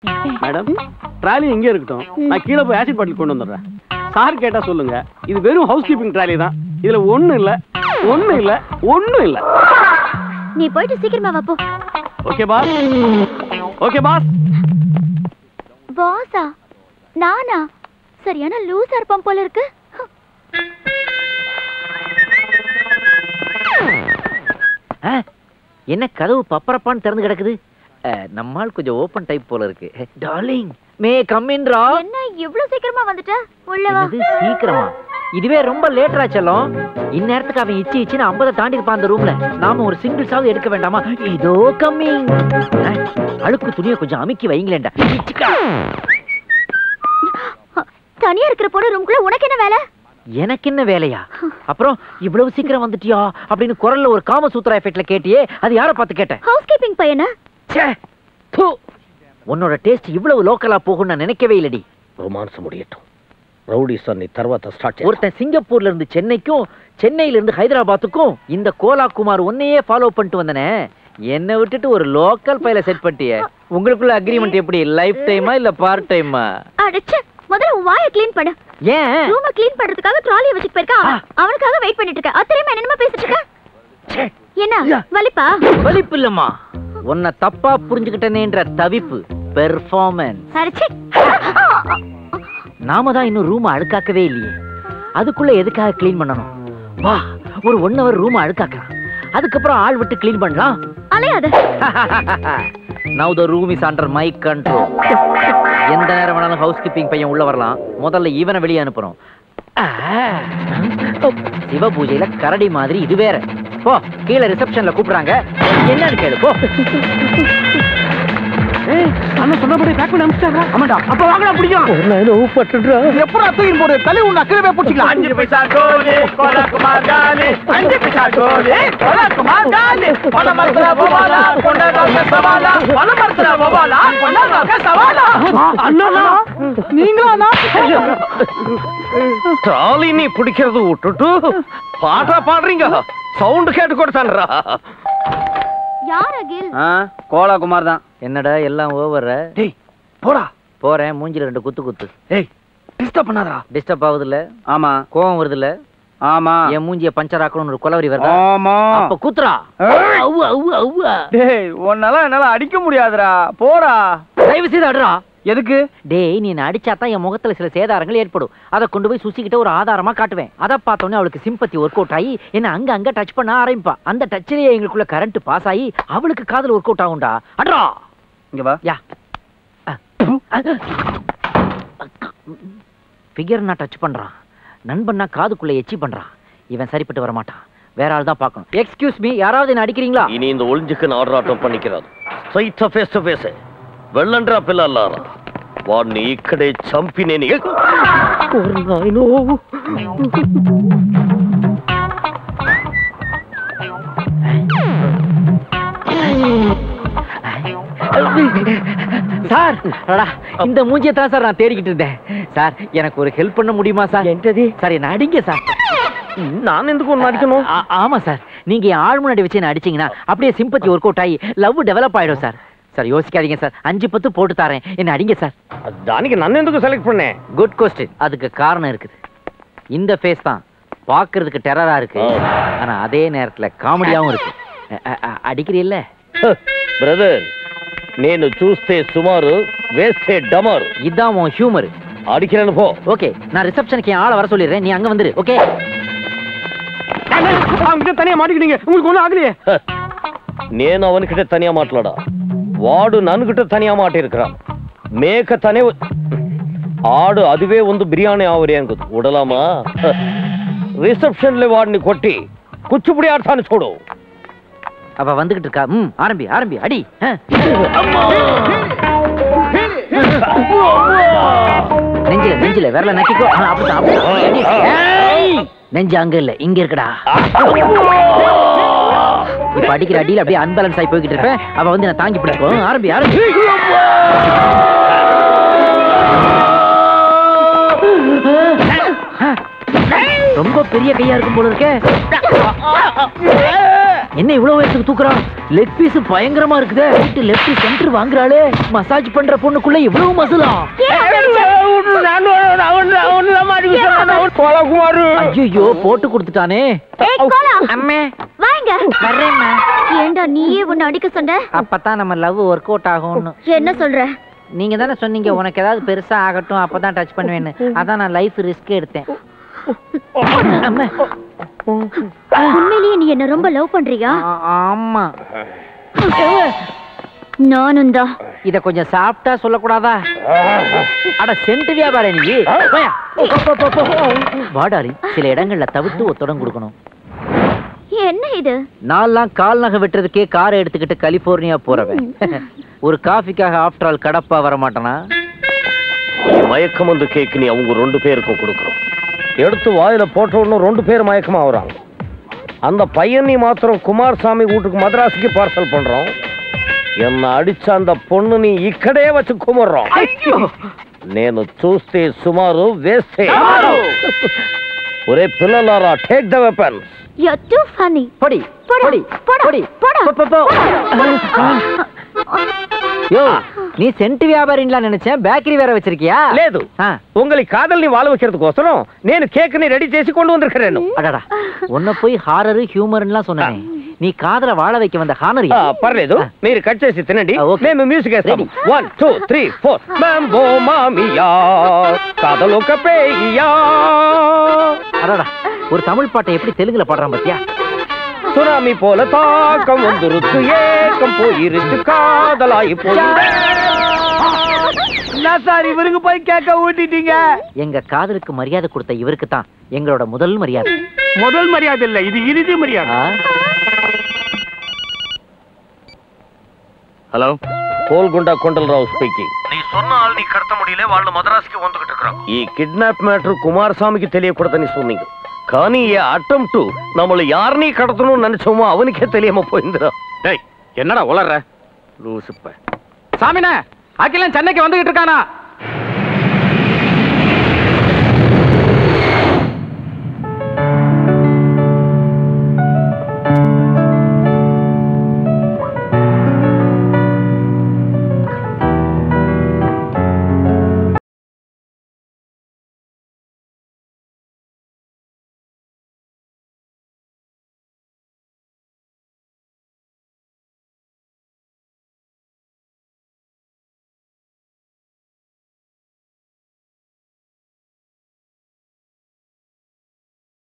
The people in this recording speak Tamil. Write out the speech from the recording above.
மேடம் ட்ராலி இங்கே இருக்கட்டும் நான் கீழே போய் ஆசிட் பாட்டில் கொண்டு வந்துடுறேன் சார் கேட்டா சொல்லுங்க இது வெறும் ஹவுஸ் கீப்பிங் ட்ராலி தான் இதுல ஒண்ணும் இல்ல ஒண்ணும் இல்ல ஒண்ணும் இல்ல நீ போயிட்டு சீக்கிரமா வா போ ஓகே பாஸ் ஓகே பாஸ் பாஸா நானா சரியான லூசா இருப்பான் போல இருக்கு ஆ, என்ன கதவு பப்பரப்பான்னு திறந்து கிடக்குது ஆ, நம்மால் கொஞ்சம் ஓப்பன் டைப் போல இருக்கு டார்லிங் மே கம்மின்றா என்ன இவ்ளோ சீக்கிரமா வந்துட்ட உள்ள வா என்னது சீக்கிரமா இதுவே ரொம்ப லேட்டரா செல்லும் இந்நேரத்துக்கு அவன் இச்சி இச்சின்னு ஐம்பதை தாண்டி இருப்பான் அந்த ரூம்ல நாம ஒரு சிங்கிள் சாவது எடுக்க வேண்டாமா இதோ கம்மிங் அழுக்கு துணியை கொஞ்சம் அமுக்கி வைங்களேன்டா இச்சிக்கா. தனியா இருக்கிற பொண்ணு ரூம்குள்ள உனக்கு என்ன வேலை எனக்கு என்ன வேலையா அப்புறம் இவ்வளவு சீக்கிரம் வந்துட்டியா அப்படின்னு குரல்ல ஒரு காமசூத்ரா எஃபெக்ட்ல கேட்டியே அது யாரை பார்த்து கேட்டேன் ஹவுஸ் கீப்பிங் பையனா ச்சே, ப்பு. உன்னோட டேஸ்ட் இவ்வளவு லோக்கலா போகும் நான் நினைக்கவே இல்லடி ரொமான்ஸ் முடியட்டும் ரவுடி சன்னி తర్వాత ஸ்டார்ட் ஒருத்தன் சிங்கப்பூர்ல இருந்து சென்னைக்கும் சென்னையில இருந்து ஹைதராபாத்துக்கும் இந்த கோலா குமார் உன்னையே ஃபாலோ பண்ணிட்டு வந்தனே என்னை விட்டுட்டு ஒரு லோக்கல் பையில செட் பண்ணிட்டியே உங்களுக்குள்ள அக்ரிமெண்ட் எப்படி லைஃப் டைமா இல்ல பார்ட் டைமா அடச்சே முதல்ல உன் வாயை க்ளீன் பண்ணு ஏன் ரூம க்ளீன் பண்றதுக்காக ட்ராலியை வச்சுட்டு போயிருக்கா அவன். அவனுக்காக வெயிட் பண்ணிட்டு இருக்க அத்தனையுமா என்னமா பேசிட்டு இருக்க என்ன வலிப்பா வலிப்பு இல்லம்மா உன்னை தப்பா புரிஞ்சுக்கிட்டனேன்ற தவிப்பு பெர்ஃபார்மன்ஸ் அடச்சே நாம தான் இன்னும் ரூம் அழுக்காக்கவே இல்லையே அதுக்குள்ள எதுக்காக க்ளீன் பண்ணணும் வா ஒரு ஒன் ஹவர் ரூம் அழுக்காக்கலாம் அதுக்கப்புறம் ஆள் விட்டு க்ளீன் பண்ணலாம் அலையாத now the room is under my control எந்த நேரம் வேணாலும் ஹவுஸ் கீப்பிங் பையன் உள்ள வரலாம் முதல்ல இவனை வெளியே அனுப்புறோம் ஆ, சிவ பூஜையில கரடி மாதிரி இது வேற போ கீழே ரிசப்ஷன்ல கூப்பிடுறாங்க என்னன்னு கேளு போ அண்ணன் சொன்னபடி பேக் பண்ணி அனுப்பிச்சாரா ஆமாடா அப்ப வாங்கடா பிடிக்கும் எப்படா தூக்கி போடு தலை உன்னை அக்கிரமே பிடிச்சிக்கலாம் அஞ்சு பைசா கோலி கோலா குமார் காலி அஞ்சு பைசா கோலி கோலா குமார் காலி பல மரத்துல போவாலா கொண்டதாக சவாலா பல மரத்துல போவாலா கொண்டதாக சவாலா அண்ணா நீங்களா ட்ராலி நீ பிடிக்கிறது விட்டுட்டு பாட்டா பாடுறீங்க சவுண்ட் கேட்டு கொடுத்தான்றா யார் அகில் கோலா குமார் தான் என்னடா எல்லாம் ஓவர டேய் போடா போறேன் மூஞ்சில ரெண்டு குத்து குத்து ஏய் டிஸ்டர்ப் பண்ணாதடா டிஸ்டர்ப் ஆகுதுல்ல ஆமா கோவம் வருதுல்ல ஆமா என் மூஞ்சிய பஞ்சர் ஆக்கணும்னு ஒரு குலவரி வருதா ஆமா அப்ப குத்துறா அவு அவு அவு டேய் உன்னால என்னால அடிக்க முடியாதுடா போடா தயவு செய்து அடுறா எதுக்கு டேய் நீ என்ன அடிச்சாதான் என் முகத்துல சில சேதாரங்கள் ஏற்படும் அதை கொண்டு போய் சுசிக்கிட்ட ஒரு ஆதாரமா காட்டுவேன் அதை பார்த்தோன்னே அவளுக்கு சிம்பத்தி ஒர்க் அவுட் ஆகி என்ன அங்க அங்க டச் பண்ண ஆரம்பிப்பா அந்த டச்சிலேயே எங்களுக்குள்ள கரண்ட் பாஸ் ஆகி அவளுக்கு காதல் ஒர்க் அவுட் ஆகும்டா அட்ரா இங்க வா யா ஃபிகர் நான் டச் பண்றான் நண்பன்னா காதுக்குள்ள எச்சி பண்றான் இவன் சரிப்பட்டு வர மாட்டான் வேற ஆள் தான் பார்க்கணும் எக்ஸ்கியூஸ் மீ யாராவது என்ன அடிக்கிறீங்களா இனி இந்த ஒளிஞ்சுக்கு ఆడరాటం పనికిరాదు స్ట్రైట్ ఫేస్ టు ఫేస్ వెళ్ళండ్రా పిల్లలారా వాడిని ఇక్కడే చంపి నేను சார் அடடா, இந்த மூஞ்சியை தான் சார் நான் தேடிக்கிட்டு இருந்தேன் சார் எனக்கு ஒரு ஹெல்ப் பண்ண முடியுமா சார் ఏంటది சார் என்ன அடிங்க சார் நான் ఎందుకు நடிக்கணும் ஆ- ஆமா சார் நீங்க என் ஆள் முன்னாடி வச்சு என்ன அடிச்சீங்கன்னா அப்படியே சிம்பத்தி ஒர்க் அவுட் ஆகி லவ் டெவலப் ஆயிடும் சார் சார் யோசிக்காதீங்க சார் அஞ்சு பத்து போட்டு தரேன் என்ன அடிங்க சார் దానికి నన్ను ఎందుకు సెలెక్ట్ பண்ணே குட் கொஸ்டின் அதுக்கு காரணம் இருக்குது இந்த ஃபேஸ் தான் பார்க்கிறதுக்கு டெரரா இருக்கு ஆ. ஆனா அதே நேரத்துல காமெடியாவும் இருக்கு அ- அ- அ- அடிக்கிறீல்ல బ్రదర్ నేను చూస్తే సుమారు వేస్తే డమరు இதான் உன் ஹியூமர் అడిగిరను పో ஓகே நான் ரிசப்ஷனுக்கு என் ஆளை வர சொல்லிடுறேன் நீ அங்க வந்துரு ஓகே அவங்க தனியா மாட்டிக்கிட்டீங்க உங்களுக்கு ஒண்ணும் ஆகலையே ஹ, నేను అవనికిட்ட తనియా మాట్లాడా వాడు నన్నుకిட்ட తనియా మాட்டிருக்கிறான் మేక తనే ఆడు అదివే ಒಂದು ಬಿರಿಯಾನಿ ಆವರಿ ಅಂಗುದು ಉಡಲಾಮಾ ರಿಸೆಪ್ಷನ್ಲಿ వాడిని కొట్టి కుచ్చుపుడి ఆడతాను చూడు அவ வந்துகிட்டு இருக்கா ம் ஆரம்பி ஆரம்பி அடி ஆ. நெஞ்சில நெஞ்சில விரல நக்கிக்கோ ஆ, அப்படிதான் அப்படிதான் அடி. ஏய்! நெஞ்சு அங்க இல்ல இங்க இருக்குடா இப்ப அடிக்கிற அடியில அப்படியே அன்பேலன்ஸ் ஆகி போய்கிட்டு இருப்பேன் அவ வந்து என்ன தாங்கி பிடிச்சுக்கோ ஆரம்பி ஆரம்பி ரொம்ப பெரிய கையா இருக்கும் போல இருக்கே என்ன இவ்வளவு வயசுக்கு தூக்குறான் லெக் பீஸ் பயங்கரமா இருக்குதே ரைட் லெஃப்ட் சென்டர் வாங்குறாளே மசாஜ் பண்ற பொண்ணுக்குள்ள இவ்வளவு மசலாம் ஐயோ போட்டு கொடுத்துட்டானே ஏய் கோலா அம்மே வாங்க வர்றேம்மா ஏண்டா நீயே உன்னை அடிக்க சொன்ன அப்பதான் நம்ம லவ் ஒர்க் அவுட் ஆகும்னு என்ன சொல்ற நீங்க தானே சொன்னீங்க உனக்கு ஏதாவது பெருசா ஆகட்டும் அப்பதான் டச் பண்ணுவேன்னு அதான் நான் லைஃப் ரிஸ்க் எடுத்தேன் அம்மா. உண்மையிலேயே நீ என்ன ரொம்ப லவ் பண்றியா ஆ- ஆமா நானும் தான் இத கொஞ்சம் சாப்பிட்டா சொல்லக்கூடாதா அட சென்ட் வியாபாரி நீ போயா. போ, போ, போ, போ. வாடாரி சில இடங்கள்ல தவிர்த்து ஒத்தடம் கொடுக்கணும் என்ன இது நான்லாம் கால் நகை வெட்டுறதுக்கே காரை எடுத்துக்கிட்டு கலிபோர்னியா போறவன் ஒரு காஃபிக்காக ஆஃப்டர் ஆல் கடப்பா வர மாட்டானா மயக்கம் வந்து கேக்கு நீ அவங்க ரெண்டு பேருக்கும் கொடுக்குறோம் எடுத்து வாயில போட்ட உடனே ரெண்டு பேர் மயக்கமா வராங்க அந்த பையன் நீ மாத்திரம் குமாரசாமி வீட்டுக்கு மദ്രാസിக்கு பார்சல் பண்றோம் என்ன அடிச்ச அந்த பொண்ணு நீ ఇక్కడే వచ్చి కుమర్రాం నేను చూస్తే సుమారు వేస్తే ఒరే పిల్లలారా take the weapons you too funny பொடி போடா, பொடி போடா, பொடி போடா. போ, போ, போ. யோ நீ சென்ட் வியாபாரிங்களா நினைச்சேன் பேக்கரி வேற வச்சிருக்கியா లేదు ஆ, உங்களுக்கு కాదల్ని వాల వచ్చేందుకోసం నేను కేక్ ని రెడీ చేసి కొండు வந்திருக்கிறேன் அடடா உன்னை போய் ஹாரரு ஹியூமர்லாம் சொன்னேன் நீ காதல வாழ வைக்க வந்த ஹானர் ఆ, పర్లేదు మీరు కట్ చేసి తినండి ఆ, ఓకే. మేము మ్యూజిక్ వేస్తాం ready. One two three four మ్యాంబో మామియా కథలొక పేయ్యా அடடா ஒரு தமிழ் பாட்டை எப்படி தெலுங்குல பாடுறான் பாத்தியா சுனாமி போல தாக்கம் வந்துருச்சு ஏக்கம் போயிருச்சு காதலாயி போய் என்ன சார் இவருக்கு போய் கேட்க ஊட்டிட்டீங்க எங்க காதலுக்கு மரியாதை கொடுத்த இவருக்கு தான் எங்களோட முதல் மரியாதை முதல் மரியாதை இல்ல இது இறுதி மரியாதை ஆ, హలో కోల్గుండ కొండలరావు స్పీకింగ్ నీ సొన్న ఆల్ని కడత ముడిలే వాళ్ళు మద్రాసుకి వందుకిட்டு இருக்காங்க ఈ కిడ్నాప్ మ్యాటర్ కుమారస్వామికి తెలియకూడదని சொன்னீங்க కానీ ఈ అటెంప్ట్ நம்மள யாரனீ கடத்தணும்னு நினைச்சோமோ அவனுக்கே தெரியாம போயிருந்தா டேய் என்னடா உளற லூசுப்ப சாமினே அகிலன் சென்னைக்கு வந்துகிட்டு இருக்கானா